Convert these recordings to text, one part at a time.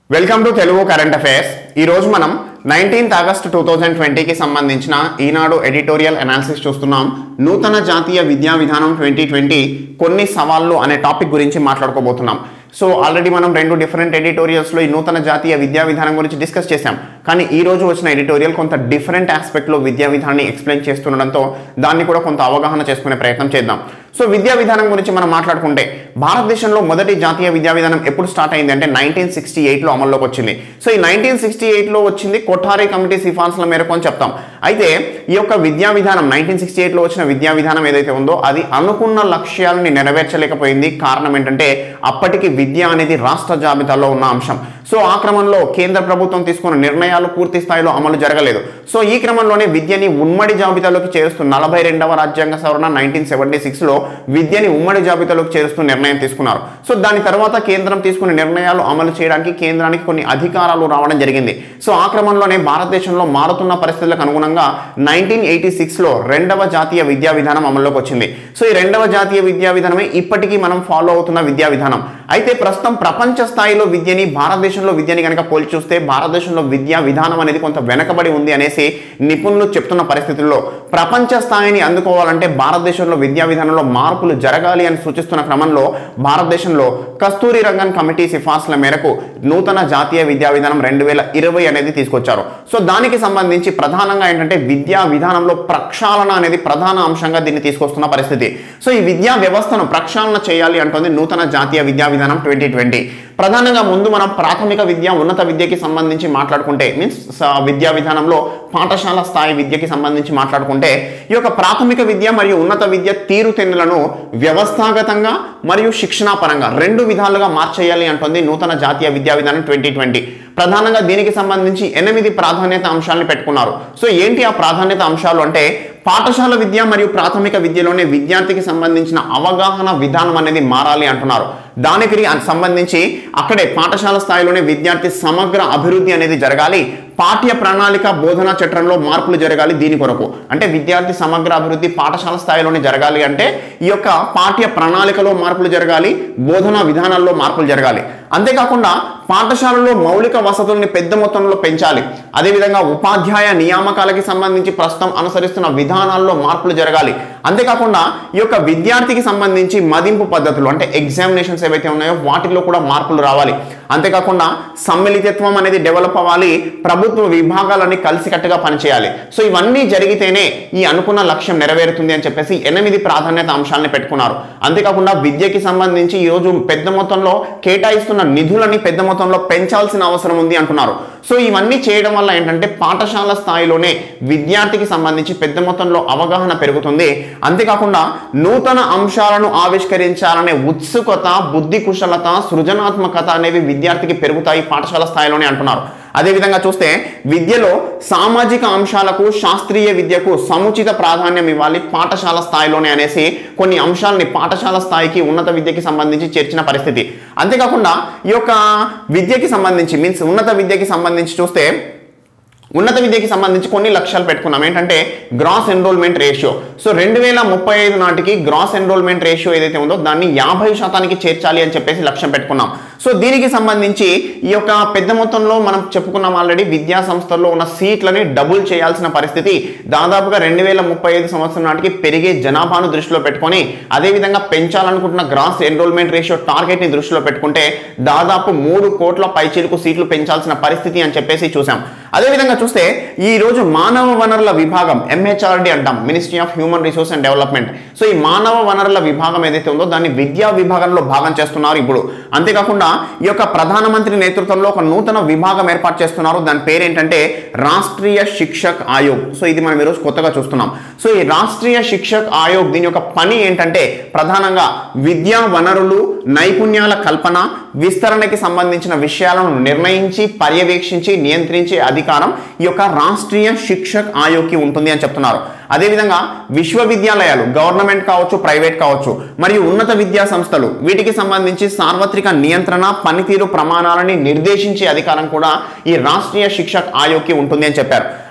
welcome to Telugu current affairs ఈ రోజు మనం నైన్టీన్త్ ఆగస్ట్ టూ థౌజండ్ ట్వంటీకి సంబంధించిన ఈనాడు ఎడిటోరియల్ అనాలిసిస్ చూస్తున్నాం నూతన జాతీయ విద్యా విధానం ట్వంటీ ట్వంటీ కొన్ని సవాళ్ళు అనే టాపిక్ గురించి మాట్లాడుకోబోతున్నాం సో ఆల్రెడీ మనం రెండు డిఫరెంట్ ఎడిటోరియల్స్లో ఈ నూతన జాతీయ విద్యా విధానం గురించి డిస్కస్ చేశాం కానీ ఈ రోజు వచ్చిన ఎడిటోరియల్ కొంత డిఫరెంట్ ఆస్పెక్ట్లో విద్యా విధానాన్ని ఎక్స్ప్లెయిన్ చేస్తుండడంతో దాన్ని కూడా కొంత అవగాహన చేసుకునే ప్రయత్నం చేద్దాం సో విద్యా విధానం గురించి మనం మాట్లాడుకుంటే భారతదేశంలో మొదటి జాతీయ విద్యా విధానం ఎప్పుడు స్టార్ట్ అయింది అంటే నైన్టీన్ సిక్స్టీ ఎయిట్లో అమల్లోకి వచ్చింది సో ఈ నైన్టీన్ సిక్స్టీ ఎయిట్లో వచ్చింది కొఠారి కమిటీ సిఫార్సుల మేరకు అని చెప్తాం అయితే ఈ యొక్క విద్యా విధానం నైన్టీన్ సిక్స్టీ ఎయిట్లో వచ్చిన విద్యా విధానం ఏదైతే ఉందో అది అనుకున్న లక్ష్యాలని నెరవేర్చలేకపోయింది కారణం ఏంటంటే అప్పటికి విద్య అనేది రాష్ట్ర జాబితాలో ఉన్న అంశం సో ఆ క్రమంలో కేంద్ర ప్రభుత్వం తీసుకున్న నిర్ణయాలు పూర్తి స్థాయిలో అమలు జరగలేదు సో ఈ క్రమంలోనే విద్యని ఉమ్మడి జాబితాలోకి చేరుస్తూ నలభై రెండవ రాజ్యాంగ సవరణ నైన్టీన్ సెవెంటీ సిక్స్లో విద్యని ఉమ్మడి జాబితాలోకి చేరుస్తూ నిర్ణయం తీసుకున్నారు సో దాని తర్వాత కేంద్రం తీసుకున్న నిర్ణయాలు అమలు చేయడానికి కేంద్రానికి కొన్ని అధికారాలు రావడం జరిగింది సో ఆ క్రమంలోనే భారతదేశంలో మారుతున్న పరిస్థితులకు అనుగుణంగా నైన్టీన్ ఎయిటీ సిక్స్లో రెండవ జాతీయ విద్యా విధానం అమల్లోకి వచ్చింది సో ఈ రెండవ జాతీయ విద్యా విధానమే ఇప్పటికీ మనం ఫాలో అవుతున్న విద్యా విధానం అయితే ప్రస్తుతం ప్రపంచ స్థాయిలో విద్యని భారతదేశంలో విద్యని కనుక పోల్చి చూస్తే భారతదేశంలో విద్యా విధానం అనేది కొంత వెనకబడి ఉంది అనేసి నిపుణులు చెప్తున్న పరిస్థితుల్లో ప్రపంచ స్థాయిని అందుకోవాలంటే భారతదేశంలో విద్యా విధానంలో మార్పులు జరగాలి అని సూచిస్తున్న క్రమంలో భారతదేశంలో కస్తూరి రంగన్ కమిటీ సిఫార్సుల మేరకు నూతన జాతీయ విద్యా విధానం రెండు వేల ఇరవై అనేది తీసుకొచ్చారు సో దానికి సంబంధించి ప్రధానంగా ఏంటంటే విద్యా విధానంలో ప్రక్షాళన అనేది ప్రధాన అంశంగా దీన్ని తీసుకొస్తున్న పరిస్థితి సో ఈ విద్యా వ్యవస్థను ప్రక్షాళన చేయాలి అంటుంది నూతన జాతీయ విద్యా విధానం ట్వంటీ ట్వంటీ ప్రధానంగా ముందు మనం ప్రాథమిక విద్య ఉన్నత విద్యకి సంబంధించి మాట్లాడుకుంటే మీన్స్ విద్యా విధానంలో పాఠశాల స్థాయి విద్యకి సంబంధించి మాట్లాడుకుంటే ఈ యొక్క ప్రాథమిక విద్య మరియు ఉన్నత విద్య తీరుతెన్నులను వ్యవస్థాగతంగా మరియు శిక్షణాపరంగా రెండు విధాలుగా మార్చేయాలి అంటుంది నూతన జాతీయ విద్యా విధానం ట్వంటీ ట్వంటీ ప్రధానంగా దీనికి సంబంధించి ఎనిమిది ప్రాధాన్యత అంశాలను పెట్టుకున్నారు సో ఏంటి ఆ ప్రాధాన్యత అంశాలు అంటే పాఠశాల విద్య మరియు ప్రాథమిక విద్యలోనే విద్యార్థికి సంబంధించిన అవగాహన విధానం అనేది మారాలి అంటున్నారు దానికి సంబంధించి అక్కడే పాఠశాల స్థాయిలోనే విద్యార్థి సమగ్ర అభివృద్ధి అనేది జరగాలి పాఠ్య ప్రణాళిక బోధనా చట్రంలో మార్పులు జరగాలి దీని కొరకు అంటే విద్యార్థి సమగ్ర అభివృద్ధి పాఠశాల స్థాయిలోనే జరగాలి అంటే ఈ యొక్క పాఠ్య ప్రణాళికలో మార్పులు జరగాలి బోధనా విధానాల్లో మార్పులు జరగాలి అంతేకాకుండా పాఠశాలలో మౌలిక వసతుల్ని పెద్ద మొత్తంలో పెంచాలి అదేవిధంగా ఉపాధ్యాయ నియామకాలకి సంబంధించి ప్రస్తుతం అనుసరిస్తున్న విధానాల్లో మార్పులు జరగాలి అంతేకాకుండా ఈ యొక్క విద్యార్థికి సంబంధించి మదింపు పద్ధతులు అంటే ఎగ్జామినేషన్స్ ఏవైతే ఉన్నాయో వాటిలో కూడా మార్పులు రావాలి అంతేకాకుండా సమ్మిళితత్వం అనేది డెవలప్ అవ్వాలి ప్రభుత్వ విభాగాలన్నీ కలిసికట్టుగా పనిచేయాలి సో ఇవన్నీ జరిగితేనే ఈ అనుకున్న లక్ష్యం నెరవేరుతుంది అని చెప్పేసి ఎనిమిది ప్రాధాన్యత అంశాలని పెట్టుకున్నారు అంతేకాకుండా విద్యకి సంబంధించి ఈరోజు పెద్ద మొత్తంలో కేటాయిస్తున్న నిధులని పెద్ద మొత్తంలో పెంచాల్సిన అవసరం ఉంది అంటున్నారు సో ఇవన్నీ చేయడం వల్ల ఏంటంటే పాఠశాల స్థాయిలోనే విద్యార్థికి సంబంధించి పెద్ద మొత్తంలో అవగాహన పెరుగుతుంది అంతేకాకుండా నూతన అంశాలను ఆవిష్కరించాలనే ఉత్సుకత బుద్ధి కుశలత సృజనాత్మకత అనేవి విద్యార్థికి పెరుగుతాయి పాఠశాల స్థాయిలోనే అంటున్నారు అదేవిధంగా చూస్తే విద్యలో సామాజిక అంశాలకు శాస్త్రీయ విద్యకు సముచిత ప్రాధాన్యం ఇవ్వాలి పాఠశాల స్థాయిలోనే అనేసి కొన్ని అంశాలని పాఠశాల స్థాయికి ఉన్నత విద్యకి సంబంధించి చేర్చిన పరిస్థితి అంతేకాకుండా ఈ యొక్క విద్యకి సంబంధించి మీన్స్ ఉన్నత విద్యకి సంబంధించి చూస్తే ఉన్నత విద్యకి సంబంధించి కొన్ని లక్ష్యాలు పెట్టుకున్నాం ఏంటంటే గ్రాస్ ఎన్రోల్మెంట్ రేషియో సో రెండు వేల ముప్పై ఐదు నాటికి గ్రాస్ ఎన్రోల్మెంట్ రేషియో ఏదైతే ఉందో దాన్ని యాభై శాతానికి చేర్చాలి అని చెప్పేసి లక్ష్యం పెట్టుకున్నాం సో దీనికి సంబంధించి ఈ యొక్క పెద్ద మొత్తంలో మనం చెప్పుకున్నాం ఆల్రెడీ విద్యా సంస్థల్లో ఉన్న సీట్లని డబుల్ చేయాల్సిన పరిస్థితి దాదాపుగా రెండు వేల ముప్పై ఐదు సంవత్సరం నాటికి పెరిగే జనాభాను దృష్టిలో పెట్టుకొని అదేవిధంగా పెంచాలనుకుంటున్న గ్రాస్ ఎన్రోల్మెంట్ రేషియో టార్గెట్ని దృష్టిలో పెట్టుకుంటే దాదాపు మూడు కోట్ల పైచీలకు సీట్లు పెంచాల్సిన పరిస్థితి అని చెప్పేసి చూసాం అదేవిధంగా చూస్తే ఈ రోజు మానవ వనరుల విభాగం ఎంహెచ్ఆర్డి అంటాం ministry of human resource and development so ఈ మానవ వనరుల విభాగం ఏదైతే ఉందో దాన్ని విద్యా విభాగంలో భాగం చేస్తున్నారు ఇప్పుడు అంతేకాకుండా ఈ యొక్క ప్రధానమంత్రి నేతృత్వంలో ఒక నూతన విభాగం ఏర్పాటు చేస్తున్నారు దాని పేరు ఏంటంటే రాష్ట్రీయ శిక్షక్ ఆయోగ్ సో ఇది మనం ఈరోజు కొత్తగా చూస్తున్నాం సో ఈ రాష్ట్రీయ శిక్షక్ ఆయోగ్ దీని యొక్క పని ఏంటంటే ప్రధానంగా విద్యా వనరులు నైపుణ్యాల కల్పన విస్తరణకి సంబంధించిన విషయాలను నిర్ణయించి పర్యవేక్షించి నియంత్రించే అధికారం ఈ యొక్క రాష్ట్రీయ శిక్షక్ ఆయోగ్కి ఉంటుంది అని చెప్తున్నారు అదేవిధంగా విశ్వవిద్యాలయాలు గవర్నమెంట్ కావచ్చు ప్రైవేట్ కావచ్చు మరియు ఉన్నత విద్యా సంస్థలు వీటికి సంబంధించి సార్వత్రిక నియంత్రణ పనితీరు ప్రమాణాలని నిర్దేశించే అధికారం కూడా ఈ రాష్ట్రీయ శిక్షక్ ఆయోగ్కి ఉంటుంది అని చెప్పారు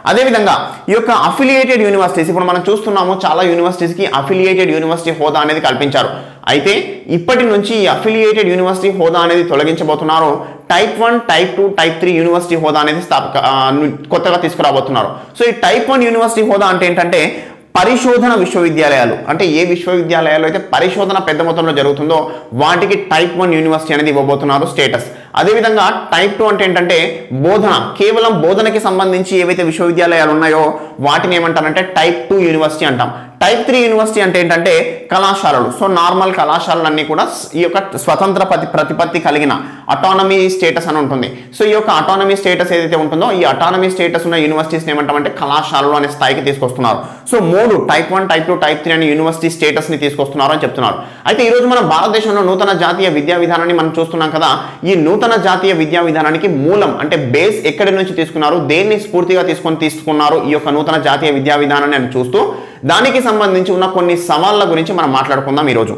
అదేవిధంగా ఈ యొక్క అఫిలియేటెడ్ యూనివర్సిటీస్ ఇప్పుడు మనం చూస్తున్నాము చాలా యూనివర్సిటీస్కి అఫిలియేటెడ్ యూనివర్సిటీ హోదా అనేది కల్పించారు అయితే ఇప్పటి నుంచి ఈ అఫిలియేటెడ్ యూనివర్సిటీ హోదా అనేది తొలగించబోతున్నారు type one type two type three university హోదా అనేది స్థాపక ఆ, కొత్తగా తీసుకురాబోతున్నారు సో ఈ టైప్ వన్ యూనివర్సిటీ హోదా అంటే ఏంటంటే పరిశోధన విశ్వవిద్యాలయాలు అంటే ఏ విశ్వవిద్యాలయాలు అయితే పరిశోధన పెద్ద మొత్తంలో జరుగుతుందో వాటికి టైప్ వన్ యూనివర్సిటీ అనేది ఇవ్వబోతున్నారు స్టేటస్ అదేవిధంగా టైప్ టూ అంటే ఏంటంటే బోధన కేవలం బోధనకి సంబంధించి ఏవైతే విశ్వవిద్యాలయాలు ఉన్నాయో వాటిని ఏమంటారంటే టైప్ టూ యూనివర్సిటీ అంటాం టైప్ త్రీ యూనివర్సిటీ అంటే ఏంటంటే కళాశాలలు సో నార్మల్ కళాశాలలన్నీ కూడా స్- ఈ యొక్క స్వతంత్ర ప్రతి ప్రతిపత్తి కలిగిన అటానమీ స్టేటస్ అని ఉంటుంది సో ఈ యొక్క అటానమీ స్టేటస్ ఏదైతే ఉంటుందో ఈ అటానమీ స్టేటస్ ఉన్న యూనివర్సిటీస్ని ఏమంటామంటే కళాశాలలు అనే స్థాయికి తీసుకొస్తున్నారు సో మూడు type one type two type three అనే యూనివర్సిటీ స్టేటస్ని తీసుకొస్తున్నారు అని చెప్తున్నారు అయితే ఈ రోజు మన భారతదేశంలో నూతన జాతీయ విద్యా విధానాన్ని మనం చూస్తున్నాం కదా ఈ నూతన జాతీయ విద్యా విధానానికి మూలం అంటే బేస్ ఎక్కడి నుంచి తీసుకున్నారు దేన్ని స్ఫూర్తిగా తీసుకొని తీసుకున్నారు ఈ యొక్క నూతన జాతీయ విద్యా విధానాన్ని అని చూస్తూ దానికి సంబంధించి ఉన్న కొన్ని సవాళ్ళ గురించి మనం మాట్లాడుకుందాం ఈరోజు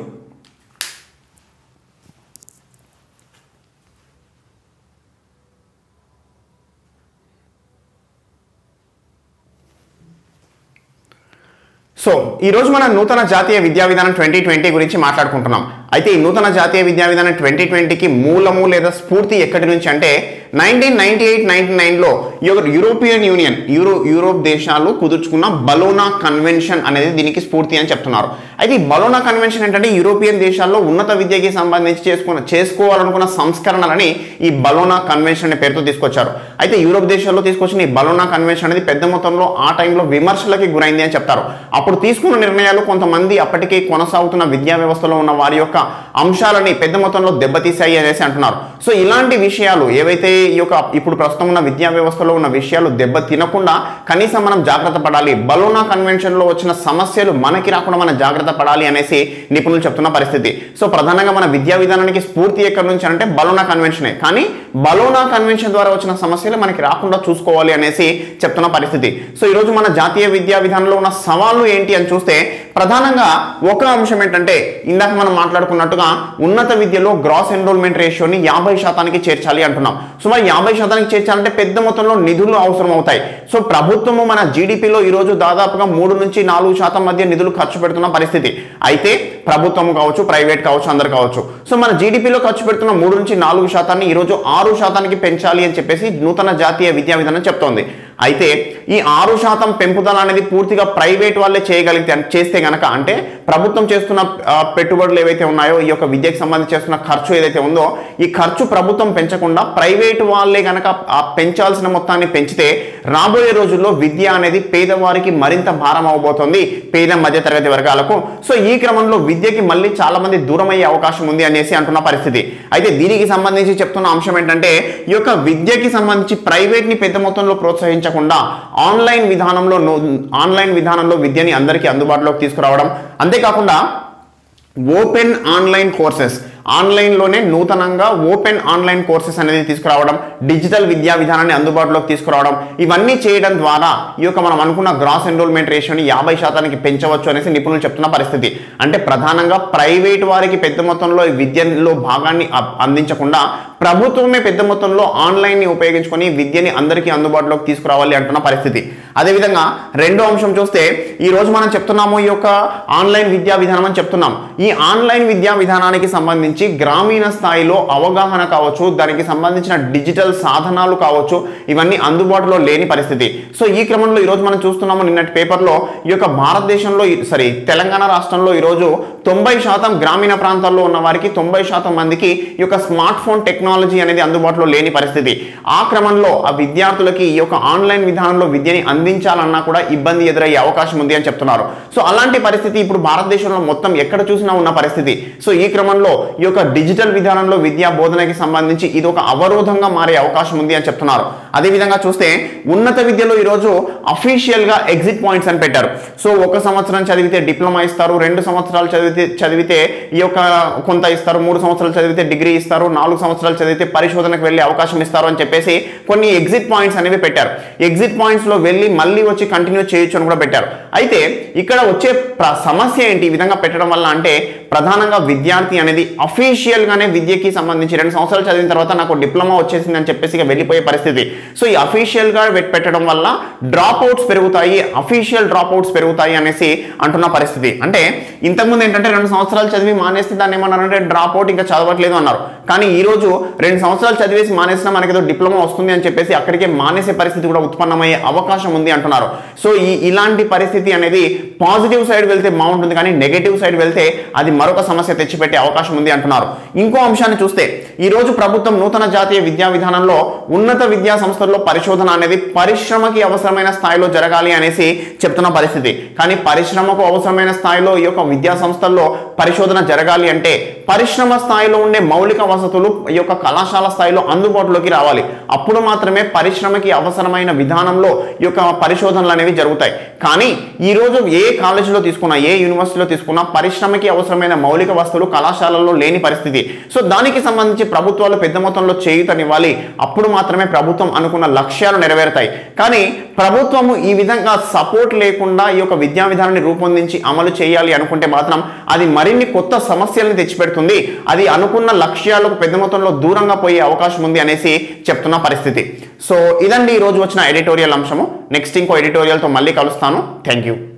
సో ఈ రోజు మనం నూతన జాతీయ విద్యా విధానం ట్వంటీ ట్వంటీ గురించి మాట్లాడుకుంటున్నాం అయితే ఈ నూతన జాతీయ విద్యా విధానం ట్వంటీ ట్వంటీకి మూలము లేదా స్ఫూర్తి ఎక్కడి నుంచి అంటే నైన్టీన్ నైన్టీ ఎయిట్ నైన్టీ నైన్లో యూరోపియన్ యూనియన్ యూరో యూరోప్ దేశాలు కుదుర్చుకున్న బలోనా కన్వెన్షన్ అనేది దీనికి స్ఫూర్తి అని చెప్తున్నారు అయితే ఈ బలోనా కన్వెన్షన్ ఏంటంటే యూరోపియన్ దేశాల్లో ఉన్నత విద్యకి సంబంధించి చేసుకున్న చేసుకోవాలనుకున్న సంస్కరణలని ఈ బలోనా కన్వెన్షన్ అనే పేరుతో తీసుకొచ్చారు అయితే యూరోప్ దేశాల్లో తీసుకొచ్చిన ఈ బలోనా కన్వెన్షన్ అనేది పెద్ద మొత్తంలో ఆ టైంలో విమర్శలకి గురైంది అని చెప్తారు అప్పుడు తీసుకున్న నిర్ణయాలు కొంతమంది అప్పటికే కొనసాగుతున్న విద్యా వ్యవస్థలో ఉన్న వారి యొక్క అంశాలని పెద్ద మొత్తంలో దెబ్బతీశాయి అనేసి అంటున్నారు సో ఇలాంటి విషయాలు ఏవైతే ఈ యొక్క ఇప్పుడు ప్రస్తుతం ఉన్న విద్యా వ్యవస్థలో ఉన్న విషయాలు దెబ్బ తినకుండా కనీసం మనం జాగ్రత్త పడాలి బలోనా కన్వెన్షన్ లో వచ్చిన సమస్యలు మనకి రాకుండా మనం జాగ్రత్త పడాలి అనేసి నిపుణులు చెప్తున్న పరిస్థితి సో ప్రధానంగా మన విద్యా విధానానికి స్ఫూర్తి ఎక్కడి నుంచి అంటే బలోనా కన్వెన్షనే కానీ బలోనా కన్వెన్షన్ ద్వారా వచ్చిన సమస్యలు మనకి రాకుండా చూసుకోవాలి అనేసి చెప్తున్న పరిస్థితి సో ఈరోజు మన జాతీయ విద్యా విధానంలో ఉన్న సవాళ్ళు ఏంటి అని చూస్తే ప్రధానంగా ఒక అంశం ఏంటంటే ఇందాక మనం మాట్లాడుకున్నట్టుగా ఉన్నత విద్యలో గ్రాస్ ఎన్రోల్మెంట్ రేషియోని యాభై శాతానికి చేర్చాలి అంటున్నాం సో మరి యాభై శాతానికి చేర్చాలంటే పెద్ద మొత్తంలో నిధులు అవసరం అవుతాయి సో ప్రభుత్వము మన జీడిపిలో ఈరోజు దాదాపుగా మూడు నుంచి నాలుగు శాతం మధ్య నిధులు ఖర్చు పెడుతున్న పరిస్థితి అయితే ప్రభుత్వం కావచ్చు ప్రైవేట్ కావచ్చు అందరు కావచ్చు సో మన జీడిపిలో ఖర్చు పెడుతున్న మూడు నుంచి నాలుగు శాతాన్ని ఈరోజు ఆరు శాతానికి పెంచాలి అని చెప్పేసి నూతన జాతీయ విద్యా విధానం చెప్తోంది అయితే ఈ ఆరు శాతం పెంపుదల అనేది పూర్తిగా ప్రైవేట్ వాళ్ళే చేయగలిగితే చేస్తే గనక అంటే ప్రభుత్వం చేస్తున్న ఆ, పెట్టుబడులు ఏవైతే ఉన్నాయో ఈ యొక్క విద్యకు సంబంధించి చేస్తున్న ఖర్చు ఏదైతే ఉందో ఈ ఖర్చు ప్రభుత్వం పెంచకుండా ప్రైవేట్ వాళ్ళే గనక ఆ పెంచాల్సిన మొత్తాన్ని పెంచితే రాబోయే రోజుల్లో విద్య అనేది పేదవారికి మరింత భారం అవబోతోంది పేద మధ్య తరగతి వర్గాలకు సో ఈ క్రమంలో విద్యకి మళ్ళీ చాలా మంది దూరం అయ్యే అవకాశం ఉంది అనేసి అంటున్న పరిస్థితి అయితే దీనికి సంబంధించి చెప్తున్న అంశం ఏంటంటే ఈ యొక్క విద్యకి సంబంధించి ప్రైవేట్ ని పెద్ద మొత్తంలో ప్రోత్సహించకుండా ఆన్లైన్ విధానంలో నో- ఆన్లైన్ విధానంలో విద్యని అందరికీ అందుబాటులోకి తీసుకురావడం అంతేకాకుండా ఓపెన్ ఆన్లైన్ కోర్సెస్ ఆన్లైన్లోనే నూతనంగా ఓపెన్ ఆన్లైన్ కోర్సెస్ అనేది తీసుకురావడం డిజిటల్ విద్యా విధానాన్ని అందుబాటులోకి తీసుకురావడం ఇవన్నీ చేయడం ద్వారా ఈ యొక్క మనం అనుకున్న గ్రాస్ ఎన్రోల్మెంట్ రేషియోని యాభై శాతానికి పెంచవచ్చు అనేసి నిపుణులు చెప్తున్న పరిస్థితి అంటే ప్రధానంగా ప్రైవేట్ వారికి పెద్ద మొత్తంలో ఈ విద్యలో భాగాన్ని అ- అందించకుండా ప్రభుత్వమే పెద్ద మొత్తంలో ఆన్లైన్ని ఉపయోగించుకొని విద్యని అందరికీ అందుబాటులోకి తీసుకురావాలి అంటున్న పరిస్థితి అదేవిధంగా రెండో అంశం చూస్తే ఈ రోజు మనం చెప్తున్నాము ఈ యొక్క ఆన్లైన్ విద్యా విధానం అని చెప్తున్నాం ఈ ఆన్లైన్ విద్యా విధానానికి సంబంధించి గ్రామీణ స్థాయిలో అవగాహన కావచ్చు దానికి సంబంధించిన డిజిటల్ సాధనాలు కావచ్చు ఇవన్నీ అందుబాటులో లేని పరిస్థితి సో ఈ క్రమంలో ఈ రోజు మనం చూస్తున్నాము నిన్నటి పేపర్లో ఈ యొక్క భారతదేశంలో సారీ తెలంగాణ రాష్ట్రంలో ఈరోజు తొంభై శాతం గ్రామీణ ప్రాంతాల్లో ఉన్న వారికి తొంభై శాతం మందికి ఈ యొక్క స్మార్ట్ ఫోన్ టెక్నాలజీ అనేది అందుబాటులో లేని పరిస్థితి ఆ క్రమంలో ఆ విద్యార్థులకి ఈ యొక్క ఆన్లైన్ విధానంలో విద్యని అందించాలన్నా కూడా ఇబ్బంది ఎదురయ్యే అవకాశం ఉంది అని చెప్తున్నారు సో అలాంటి పరిస్థితి ఇప్పుడు భారతదేశంలో మొత్తం ఎక్కడ చూసినా ఉన్న పరిస్థితి సో ఈ క్రమంలో ఈ యొక్క డిజిటల్ విధానంలో విద్యా బోధనకి సంబంధించి ఇది ఒక అవరోధంగా మారే అవకాశం ఉంది అని చెప్తున్నారు అదేవిధంగా చూస్తే ఉన్నత విద్యలో ఈరోజు అఫీషియల్ గా ఎగ్జిట్ పాయింట్స్ అని పెట్టారు సో ఒక సంవత్సరం చదివితే డిప్లొమా ఇస్తారు రెండు సంవత్సరాలు చదివితే చదివితే ఈ యొక్క కొంత ఇస్తారు మూడు సంవత్సరాలు చదివితే డిగ్రీ ఇస్తారు నాలుగు సంవత్సరాలు చదివితే పరిశోధనకు వెళ్ళే అవకాశం ఇస్తారు అని చెప్పేసి కొన్ని ఎగ్జిట్ పాయింట్స్ అనేవి పెట్టారు ఎగ్జిట్ పాయింట్స్ లో వెళ్ళి మళ్ళీ వచ్చి కంటిన్యూ చేయొచ్చు అని కూడా పెట్టారు అయితే ఇక్కడ వచ్చే ప్ర- సమస్య ఏంటి ఈ విధంగా పెట్టడం వల్ల అంటే ప్రధానంగా విద్యార్థి అనేది అఫీషియల్ గానే విద్యకి సంబంధించి రెండు సంవత్సరాలు చదివిన తర్వాత నాకు డిప్లొమా వచ్చేసింది అని చెప్పేసి ఇక వెళ్ళిపోయే పరిస్థితి సో ఈ అఫీషియల్గా పెట్టడం వల్ల డ్రాప్ అవుట్స్ పెరుగుతాయి అఫీషియల్ డ్రాప్ అవుట్స్ పెరుగుతాయి అనేసి అంటున్న పరిస్థితి అంటే ఇంతకుముందు ఏంటంటే రెండు సంవత్సరాలు చదివి మానేస్తే దాన్ని ఏమన్నారంటే డ్రాప్ అవుట్ ఇంకా చదవట్లేదు అన్నారు కానీ ఈ రోజు రెండు సంవత్సరాలు చదివేసి మానేసినా మనకి ఏదో డిప్లొమా వస్తుంది అని చెప్పేసి అక్కడికే మానేసే పరిస్థితి కూడా ఉత్పన్నమయ్యే అవకాశం ఉంది అంటున్నారు సో ఈ ఇలాంటి పరిస్థితి అనేది పాజిటివ్ సైడ్ వెళ్తే బాగుంటుంది కానీ నెగటివ్ సైడ్ వెళ్తే అది మరొక సమస్య తెచ్చిపెట్టే అవకాశం ఉంది అంటున్నారు ఇంకో అంశాన్ని చూస్తే ఈ రోజు ప్రభుత్వం నూతన జాతీయ విద్యా విధానంలో ఉన్నత విద్యా సంస్థల్లో పరిశోధన అనేది పరిశ్రమకి అవసరమైన స్థాయిలో జరగాలి అనేసి చెప్తున్న పరిస్థితి కానీ పరిశ్రమకు అవసరమైన స్థాయిలో ఈ యొక్క విద్యా సంస్థల్లో పరిశోధన జరగాలి అంటే పరిశ్రమ స్థాయిలో ఉండే మౌలిక వసతులు ఈ యొక్క కళాశాల స్థాయిలో అందుబాటులోకి రావాలి అప్పుడు మాత్రమే పరిశ్రమకి అవసరమైన విధానంలో ఈ యొక్క పరిశోధనలు అనేవి జరుగుతాయి కానీ ఈ రోజు ఏ కాలేజీలో తీసుకున్నా ఏ యూనివర్సిటీలో తీసుకున్నా పరిశ్రమకి అవసరమైన మౌలిక వస్తువులు కళాశాలల్లో లేని పరిస్థితి సో దానికి సంబంధించి ప్రభుత్వాలు పెద్ద మొత్తంలో చేయుతనివ్వాలి అప్పుడు మాత్రమే ప్రభుత్వం అనుకున్న లక్ష్యాలు నెరవేరుతాయి కానీ ప్రభుత్వము ఈ విధంగా సపోర్ట్ లేకుండా ఈ యొక్క విద్యా విధానాన్ని రూపొందించి అమలు చేయాలి అనుకుంటే మాత్రం అది మరిన్ని కొత్త సమస్యలను తెచ్చిపెడుతుంది అది అనుకున్న లక్ష్యాలకు పెద్ద మొత్తంలో దూరంగా పోయే అవకాశం ఉంది అనేసి చెప్తున్న పరిస్థితి సో ఇదండి ఈ రోజు వచ్చిన ఎడిటోరియల్ అంశము నెక్స్ట్ ఇంకో ఎడిటోరియల్తో మళ్ళీ కలుస్తాను థ్యాంక్ యూ